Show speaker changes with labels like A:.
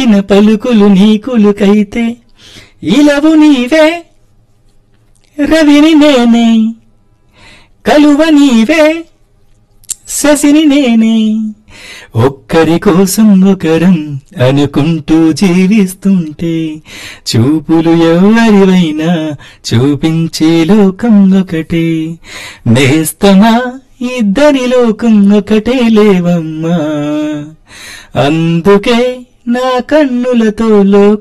A: పలికిన పలుకులు నీకులుకైతే ఇలవు నీవే రవిని నేనే కలువ నీవే శశిని నేనే ఒక్కరి కోసం ఒకరం అనుకుంటూ జీవిస్తుంటే చూపులు ఎవరివైనా చూపించే లోకం ఒకటే నేస్తమా ఇద్దరి లోకం ఒకటే లేవమ్మా అందుకే నా కన్నులతో లోకం